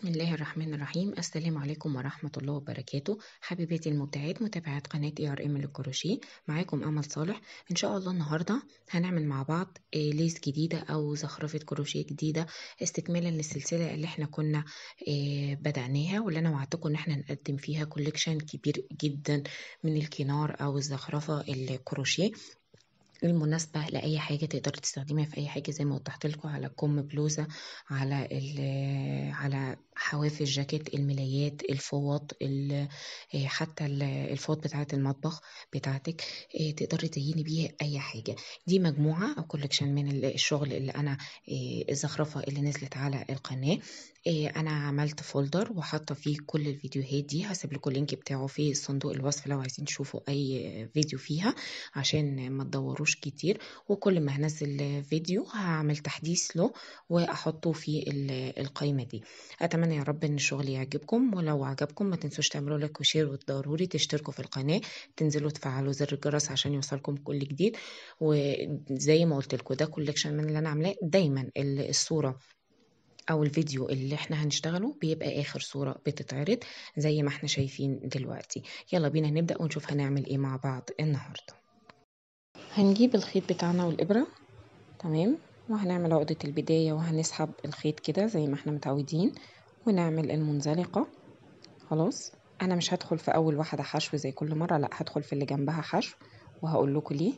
بسم الله الرحمن الرحيم السلام عليكم ورحمة الله وبركاته حبيباتي المبدعات متابعات قناة اي ار ام للكروشيه معاكم امل صالح ان شاء الله النهاردة هنعمل مع بعض آه، ليس جديدة او زخرفة كروشيه جديدة استكمالا للسلسلة اللي احنا كنا آه، بدأناها واللي انا وعدتكم ان احنا نقدم فيها كوليكشن كبير جدا من الكنار او الزخرفة الكروشيه المناسبة لأي حاجة تقدري تستخدميها في أي حاجة زي ما وضحت لكم على كم بلوزة على ال- على حواف الجاكيت الملايات الفوط ال- إيه، حتى ال- الفوط بتاعة المطبخ بتاعتك إيه، تقدري تزيني بيها أي حاجة دي مجموعة أو كولكشن من ال- الشغل اللي أنا إيه، الزخرفة اللي نزلت على القناة إيه، أنا عملت فولدر وحاطة فيه كل الفيديوهات دي هسيب لكم اللينك بتاعه في صندوق الوصف لو عايزين تشوفوا أي فيديو فيها عشان ما تدوروش كتير وكل ما هنزل فيديو هعمل تحديث له واحطه في ال- القائمة دي اتمنى يا رب ان الشغل يعجبكم ولو عجبكم ما تنسوش تعملوا لايك وشير وضروري تشتركوا في القناة تنزلوا تفعلوا زر الجرس عشان يوصلكم كل جديد وزي ما قلت لكم ده كولكشن من اللي انا عاملاه دايما ال- الصورة او الفيديو اللي احنا هنشتغله بيبقى اخر صورة بتتعرض زي ما احنا شايفين دلوقتي يلا بينا نبدأ ونشوف هنعمل ايه مع بعض النهاردة هنجيب الخيط بتاعنا والإبرة تمام وهنعمل عقدة البداية وهنسحب الخيط كده زي ما احنا متعودين ونعمل المنزلقة خلاص انا مش هدخل في اول واحدة حشو زي كل مرة لا هدخل في اللي جنبها حشو وهقول لكم ليه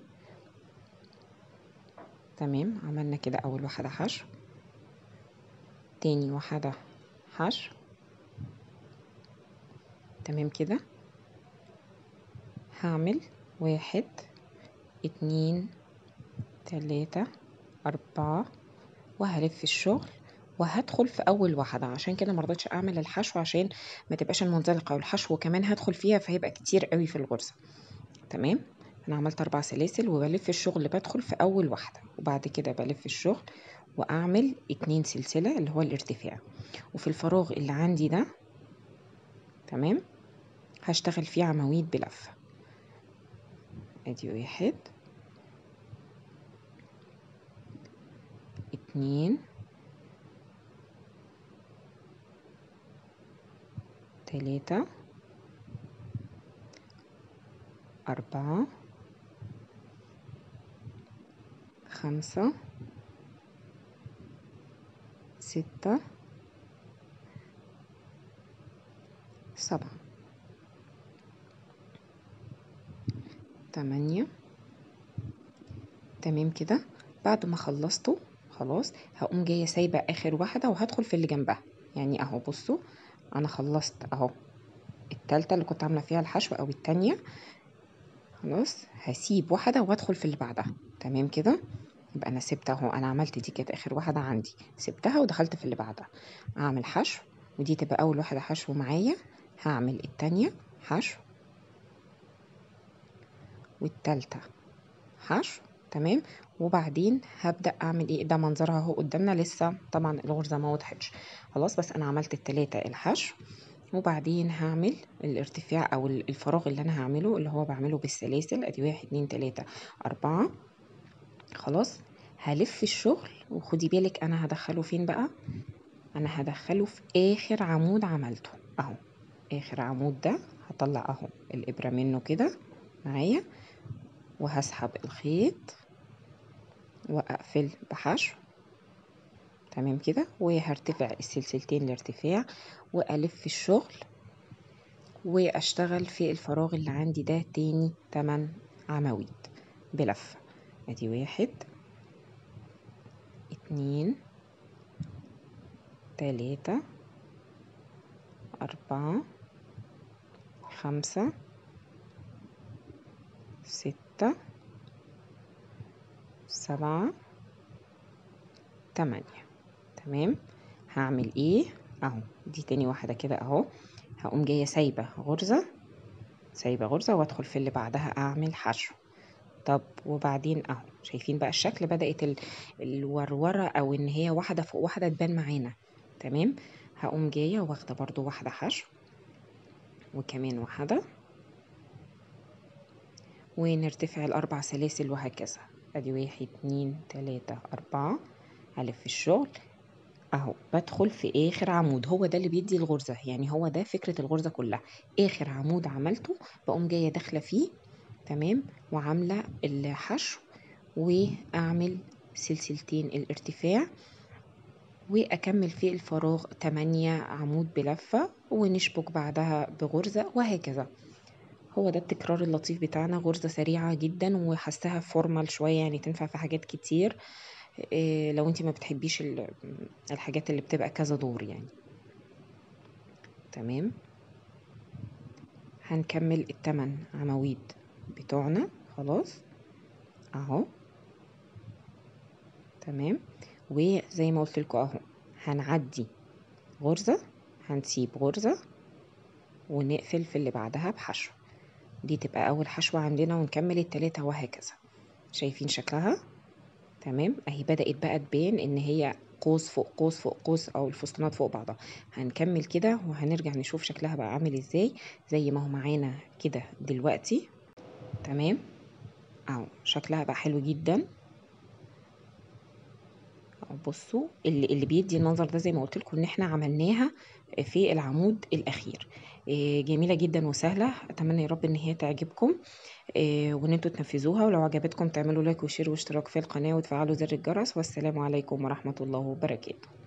تمام عملنا كده اول واحدة حشو تاني واحدة حشو تمام كده هعمل واحد اتنين تلاتة أربعة وهلف الشغل وهدخل في أول واحدة عشان كده مرضتش أعمل الحشو عشان ما تبقاش المنزلقة والحشو كمان هدخل فيها فهيبقى كتير قوي في الغرزة تمام أنا عملت أربع سلاسل وبلف الشغل بدخل في أول واحدة وبعد كده بلف الشغل وأعمل اتنين سلسلة اللي هو الارتفاع وفي الفراغ اللي عندي ده تمام هشتغل فيه عواميد بلفة ادي واحد اتنين تلاتة أربعة خمسة ستة سبعة تمانية تمام كده بعد ما خلصته خلاص هقوم جايه سايبه اخر واحده وهدخل في اللي جنبها يعني اهو بصوا انا خلصت اهو التالتة اللي كنت عامله فيها الحشو او التانية خلاص هسيب واحده وادخل في اللي بعدها تمام كده يبقى انا سبت اهو انا عملت دي كانت اخر واحده عندي سبتها ودخلت في اللي بعدها اعمل حشو ودي تبقى اول واحده حشو معايا هعمل التانية حشو والتالتة حشو تمام وبعدين هبدأ اعمل ايه ده منظرها اهو قدامنا لسه طبعا الغرزة ما وضحتش خلاص بس انا عملت التلاتة الحشو وبعدين هعمل الارتفاع او الفراغ اللي انا هعمله اللي هو بعمله بالسلاسل ادي واحد اتنين تلاتة اربعة خلاص هلف الشغل وخدي بالك انا هدخله فين بقى انا هدخله في اخر عمود عملته اهو اخر عمود ده هطلع اهو الابرة منه كده معايا وهسحب الخيط واقفل بحشو تمام كده وهرتفع السلسلتين الارتفاع والف الشغل واشتغل في الفراغ اللي عندي ده تاني تمن عواميد بلفة ادي واحد اتنين تلاتة أربعة خمسة ستة سبعة تمانية تمام هعمل ايه اهو دي تاني واحدة كده اهو هقوم جاية سايبة غرزة سايبة غرزة وادخل في اللي بعدها اعمل حشو طب وبعدين اهو شايفين بقى الشكل بدأت ال- الورورة او ان هي واحدة فوق واحدة تبان معانا تمام هقوم جاية واخدة برضو واحدة حشو وكمان واحدة ونرتفع الأربع سلاسل وهكذا ادي واحد اتنين تلاتة أربعة هلف الشغل اهو بدخل في اخر عمود هو ده اللي بيدي الغرزة يعني هو ده فكرة الغرزة كلها اخر عمود عملته بقوم جاية داخلة فيه تمام وعاملة الحشو واعمل سلسلتين الارتفاع واكمل في الفراغ 8 عمود بلفة ونشبك بعدها بغرزة وهكذا هو ده التكرار اللطيف بتاعنا غرزة سريعة جدا وحسها فورمال شوية يعني تنفع في حاجات كتير إيه لو انت ما بتحبيش ال- الحاجات اللي بتبقى كذا دور يعني تمام هنكمل التمن عواميد بتوعنا خلاص اهو تمام وزي ما قلت لكم اهو هنعدي غرزة هنسيب غرزة ونقفل في اللي بعدها بحشو دي تبقى اول حشوة عندنا ونكمل التلاتة وهكذا شايفين شكلها تمام اهي بدأت بقى تبان ان هي قوس فوق قوس فوق قوس او الفستانات فوق بعضها هنكمل كده وهنرجع نشوف شكلها بقى عامل ازاي زي ما هو معانا كده دلوقتي تمام اهو شكلها بقى حلو جدا أهو بصوا اللي, اللي بيدي المنظر ده زي ما قلت لكم ان احنا عملناها في العمود الاخير إيه، جميله جدا وسهله اتمنى يا رب ان هي تعجبكم إيه، وان انتوا تنفذوها ولو عجبتكم تعملوا لايك وشير واشتراك في القناه وتفعلوا زر الجرس والسلام عليكم ورحمه الله وبركاته